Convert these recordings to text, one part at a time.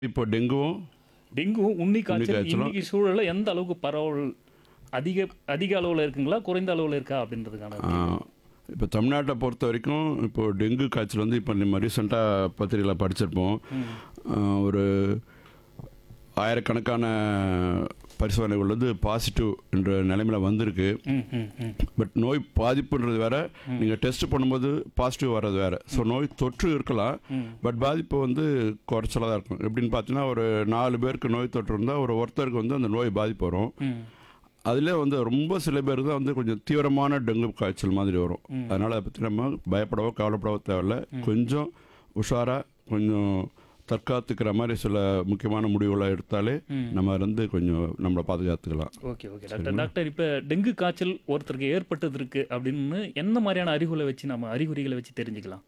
இப்போ டெங்குவும் டெங்குவும் உண்ணி காய்ச்சல் காய்ச்சலும். இன்னைக்கு சூழல்ல எந்த அளவுக்கு பரவல் அதிக அதிக அளவுல இருக்குங்களா குறைந்த அளவுல இருக்கா அப்படின்றதுக்கான இப்போ தமிழ்நாட்டை பொறுத்த வரைக்கும் இப்போ டெங்கு காய்ச்சல் வந்து இப்போ நம்ம ரீசெண்டாக பத்திரிகையில் படிச்சிருப்போம் ஆ, ஒரு ஆயிரக்கணக்கான பரிசோதனைகள் வந்து பாசிட்டிவ் என்ற நிலைமையில் வந்திருக்கு ம், ம், ம். பட் நோய் பாதிப்புன்றது வேற நீங்கள் டெஸ்ட் பண்ணும்போது பாசிட்டிவ் வர்றது வேற ஸோ நோய் தொற்று இருக்கலாம் பட் பாதிப்பு வந்து குறைச்சலாக தான் இருக்கும் எப்படின்னு பார்த்தீங்கன்னா ஒரு நாலு பேருக்கு நோய் தொற்று இருந்தால் ஒரு ஒருத்தருக்கு வந்து அந்த நோய் பாதிப்பு வரும் ம். அதில் வந்து ரொம்ப சில பேர் தான் வந்து கொஞ்சம் தீவிரமான டெங்கு காய்ச்சல் மாதிரி வரும் அதனால் அதை பற்றி நம்ம பயப்படவோ கவலைப்படவோ தேவையில்ல கொஞ்சம் உஷாராக கொஞ்சம் தற்காத்துக்கிற மாதிரி சில முக்கியமான முடிவுகளை எடுத்தாலே நம்ம இருந்து கொஞ்சம் நம்மளை பாதுகாத்துக்கலாம் ஓகே ஓகே டாக்டர் டாக்டர் இப்போ டெங்கு காய்ச்சல் ஒருத்தருக்கு ஏற்பட்டது இருக்கு அப்படின்னு எந்த மாதிரியான அறிகுறிகளை வச்சு நம்ம அறிகுறிகளை வச்சு தெரிஞ்சுக்கலாம்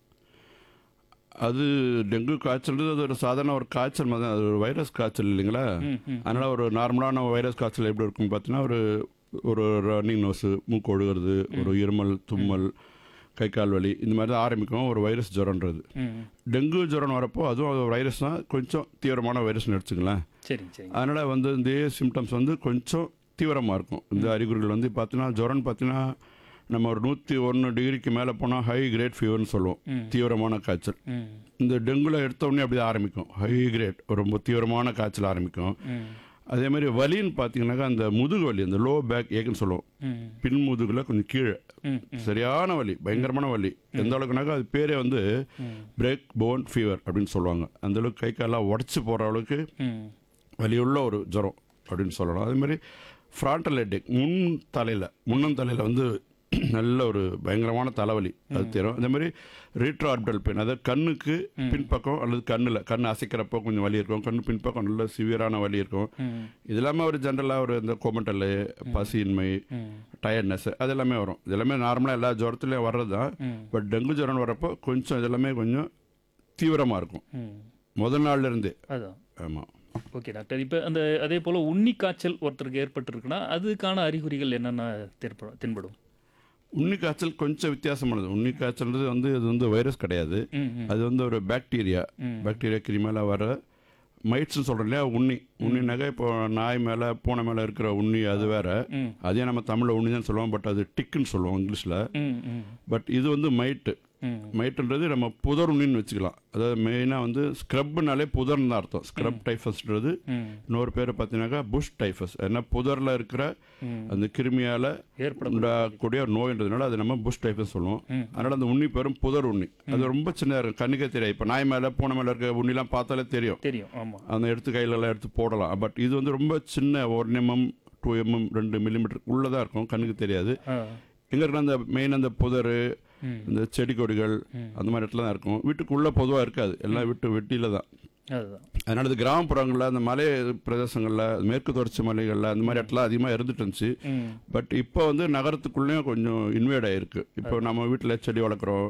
அது டெங்கு காய்ச்சல்ன்றது அது ஒரு சாதாரண ஒரு காய்ச்சல் மாதிரி தான். அது ஒரு வைரஸ் காய்ச்சல் இல்லைங்களா ம், ம். அதனால் ஒரு நார்மலான வைரஸ் காய்ச்சல் எப்படி இருக்குன்னு பார்த்தீங்கன்னா ஒரு ஒரு ரன்னிங் நோஸு மூக்கு ஒழுகிறது ஒரு இருமல் தும்மல் கை கால் வலி இந்த மாதிரி தான் ஆரம்பிக்கும் ஒரு வைரஸ் ஜுரம்ன்றது ம் டெங்கு ஜுரம் வரப்போ அதுவும் அது வைரஸ் தான் கொஞ்சம் தீவிரமான வைரஸ்னு எடுத்துங்களேன் சரி சரி அதனால் வந்து இந்த சிம்டம்ஸ் வந்து கொஞ்சம் தீவிரமாக இருக்கும் இந்த அறிகுறிகள் வந்து பார்த்தீங்கன்னா ஜுரம்னு பார்த்தீங்கன்னா நம்ம ஒரு நூற்றி ஒன்று டிகிரிக்கு மேலே போனால் ஹை கிரேட் ஃபீவர்னு சொல்லுவோம் தீவிரமான காய்ச்சல் ம் இந்த டெங்குல எடுத்த உடனே அப்படி தான் ஆரம்பிக்கும் ஹை கிரேட் ரொம்ப தீவிரமான காய்ச்சல் ஆரம்பிக்கும் ம் அதே மாதிரி வலின்னு பார்த்தீங்கன்னாக்கா அந்த முதுகு வலி அந்த லோ பேக் ஏக்குன்னு சொல்லுவோம் ம் பின் முதுகுல கொஞ்சம் கீழே ம் சரியான வலி பயங்கரமான வலி எந்த அளவுக்குனாக்கா அது பேரே வந்து பிரேக் போன் ஃபீவர் அப்படின்னு சொல்லுவாங்க அந்த அளவுக்கு கை காலெல்லாம் உடச்சி போகிற அளவுக்கு ம் வலியுள்ள ஒரு ஜுரம் அப்படின்னு சொல்லலாம் அதே மாதிரி ஃப்ராண்டல் ஹெட்டேக் முன் தலையில் முன்னம் தலையில் வந்து நல்ல ஒரு பயங்கரமான தலைவலி அது தெரியும் அதே மாதிரி ரீட்ராப்டல் பெயின் அதாவது கண்ணுக்கு பின்பக்கம் அல்லது கண்ணில் கண் அசைக்கிறப்போ கொஞ்சம் வலி இருக்கும் கண்ணு பின்பக்கம் நல்ல சிவியரான வலி இருக்கும் ம் இது இல்லாமல் ஒரு ஜென்ரலாக ஒரு இந்த கோமட்டல் பசியின்மை ம் டயர்ட்னஸ் அது எல்லாமே வரும் இது எல்லாமே நார்மலாக எல்லா ஜுரத்துலையும் வர்றது தான் ம். பட் டெங்கு ஜுரம் வரப்போ கொஞ்சம் இது எல்லாமே கொஞ்சம் தீவிரமாக இருக்கும் ம் முதல் நாள்ல இருந்தே அதான் ஆமாம் ஓகே டாக்டர் இப்போ அந்த அதே போல் உண்ணி காய்ச்சல் ஒருத்தருக்கு ஏற்பட்டிருக்குன்னா அதுக்கான அறிகுறிகள் என்னென்ன தென்படும் தென்படும் உண்ணி காய்ச்சல் கொஞ்சம் வித்தியாசமானது உண்ணி காய்ச்சல்ன்றது வந்து இது வந்து வைரஸ் கிடையாது ம் ம் அது வந்து ஒரு பாக்டீரியா ம். பாக்டீரியா கிருமியால வர மைட்ஸ்னு சொல்கிறோம் இல்லையா உண்ணி உண்ணினாக்கா இப்போ நாய் மேலே பூனை மேலே இருக்கிற உண்ணி அது வேற ம் அதே நம்ம தமிழில் உண்ணி தான் சொல்லுவோம் பட் அது டிக்குன்னு சொல்லுவோம் இங்கிலீஷில் ம் ம் பட் இது வந்து மைட்டு ம் மைட்டுன்றது நம்ம புதர் உண்ணின்னு வச்சுக்கலாம் அதாவது மெயினாக வந்து ஸ்க்ரப்னாலே புதர்னு தான் அர்த்தம் ஸ்க்ரப் டைஃபஸ்ன்றது ம் இன்னொரு பேர் பார்த்தீங்கன்னாக்கா புஷ் டைஃபஸ் ஏன்னா புதரில் இருக்கிற ம். அந்த கிருமியால் ஏற்படும் உண்டாகக்கூடிய ஒரு நோய்ன்றதுனால அது நம்ம புஷ் டைஃபஸ் சொல்லுவோம் ம். அதனால அந்த உண்ணி பேரும் புதர் உண்ணி அது ரொம்ப சின்னதாக இருக்கும் கண்ணுக்கே தெரியாது இப்போ நாய் மேலே பூனை மேலே இருக்க உண்ணிலாம் பார்த்தாலே தெரியும் தெரியும் ஆமாம் அந்த எடுத்து கையிலலாம் எடுத்து போடலாம் பட் இது வந்து ரொம்ப சின்ன ஒரு எம்எம் டூ எம்எம் ரெண்டு மில்லிமீட்டர் உள்ளதாக இருக்கும் கண்ணுக்கு தெரியாது ஆ எங்கே இருக்கிற அந்த மெயின் அந்த புதர் ம். இந்த செடி கொடிகள் அந்த மாதிரி இடத்துல தான் இருக்கும் வீட்டுக்குள்ளே பொதுவாக இருக்காது எல்லாம் வீட்டு வெட்டியில் தான் அதுதான் அதனால இது கிராமப்புறங்களில் அந்த மலை பிரதேசங்களில் மேற்கு தொடர்ச்சி மலைகளில் அந்த மாதிரி இடத்துல அதிகமாக இருந்துட்டு இருந்துச்சு ம் பட் இப்போ வந்து நகரத்துக்குள்ளேயும் கொஞ்சம் இன்வேட் ஆயிருக்கு இப்போ நம்ம வீட்டில் செடி வளர்க்குறோம்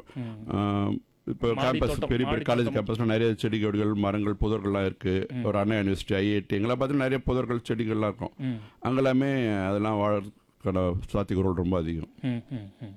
இப்போ மாடி கேம்பஸ் தோட்டம், பெரிய பெரிய மாடி காலேஜ் தோட்டம். கேம்பஸ்ல நிறைய செடி கொடிகள் மரங்கள் புதர்கள்லாம் இருக்கு ஒரு அண்ணா யூனிவர்சிட்டி ஐஐடி எங்கெல்லாம் பார்த்தீங்கன்னா நிறைய புதர்கள் செடிகள்லாம் இருக்கும் ம் அங்கெல்லாமே அதெல்லாம் வாழறதுக்கான சாத்தியக்கூறுகள் ரொம்ப அதிகம் ம் ம் ம்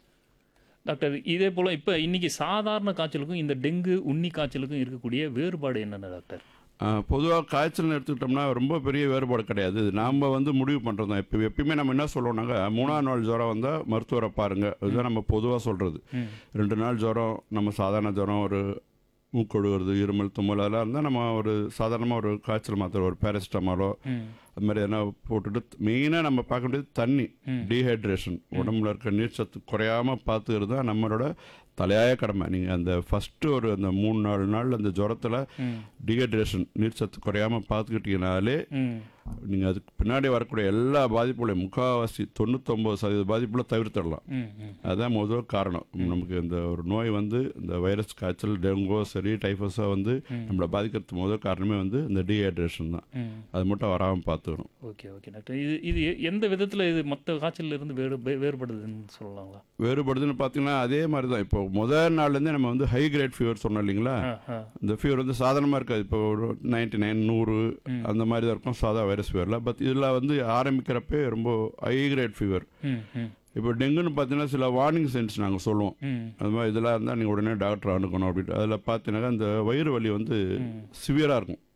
டாக்டர் இதே போல் இப்போ இன்னைக்கு சாதாரண காய்ச்சலுக்கும் இந்த டெங்கு உண்ணி காய்ச்சலுக்கும் இருக்கக்கூடிய வேறுபாடு என்னென்ன டாக்டர் பொதுவாக காய்ச்சல்னு எடுத்துக்கிட்டோம்னா ரொம்ப பெரிய வேறுபாடு கிடையாது இது நாம் வந்து முடிவு பண்ணுறது தான் இப்போ எப்பயுமே நம்ம என்ன சொல்லுவோம்னாங்க மூணாவது நாள் ஜுரம் வந்தால் மருத்துவரை பாருங்கள் இதுதான் நம்ம பொதுவாக சொல்கிறது ம் ரெண்டு நாள் ஜுரம் நம்ம சாதாரண ஜுரம் ஒரு மூக்கொழுகிறது இருமல் தும்மல் அதெல்லாம் இருந்தால் நம்ம ஒரு சாதாரணமாக ஒரு காய்ச்சல் மாத்திரை ஒரு பேரசிட்டமாலோ ம் அது மாதிரி எதனா போட்டுட்டு மெயினாக நம்ம பார்க்க வேண்டியது தண்ணி டீஹைட்ரேஷன் உடம்புல இருக்க நீர்ச்சத்து குறையாமல் பார்த்துக்கிறது தான் நம்மளோட தலையாய கடமை நீங்கள் அந்த ஃபஸ்ட்டு ஒரு அந்த மூணு நாலு நாள் அந்த ஜுரத்தில் ம் டீஹைட்ரேஷன் நீர்ச்சத்து குறையாமல் பார்த்துக்கிட்டீங்கனாலே ம் நீங்கள் அதுக்கு பின்னாடி வரக்கூடிய எல்லா பாதிப்புகளையும் முக்கால்வாசி தொண்ணூத்தொம்பது சதவீத பாதிப்புல தவிர்த்திடலாம் ம் ம் அதுதான் முதல் காரணம் நமக்கு இந்த ஒரு நோய் வந்து இந்த வைரஸ் காய்ச்சல் டெங்கோ சரி டைஃபஸோ வந்து நம்மளை பாதிக்கிறதுக்கு முதல் காரணமே வந்து இந்த டீஹைட்ரேஷன் தான் ம் அது மட்டும் வராமல் பார்த்துக்கணும் ஓகே ஓகே டாக்டர் இது இது எ- எந்த விதத்தில் இது மற்ற காய்ச்சல்ல இருந்து வேறு வே- வேறுபடுதுன்னு சொல்லலாங்களா வேறுபடுதுன்னு பார்த்தீங்கன்னா அதே மாதிரி தான் இப்போ முதல் நாள்லேருந்தே நம்ம வந்து ஹை கிரேட் ஃபீவர் சொன்னோம் இல்லைங்களா ஆ ஆ இந்த ஃபீவர் வந்து சாதாரணமாக இருக்காது இப்போ ஒரு நைன்டி நைன் நூறு அந்த மாதிரி தான் இருக்கும் சாதா வைரஸ் ஃபீவரில் பட் இதில் வந்து ஆரம்பிக்கிறப்பே ரொம்ப ஹை கிரேட் ஃபீவர் ம் ம் இப்போ டெங்குன்னு பார்த்தீங்கன்னா சில வார்னிங் சைன்ஸ் நாங்கள் சொல்லுவோம் ம் அது மாதிரி இதெல்லாம் இருந்தால் நீங்கள் உடனே டாக்டர் அணுகணும் அப்படின்ட்டு அதில் பார்த்தீங்கன்னாக்கா இந்த வயிறு வலி வந்து சிவியராக இருக்கும்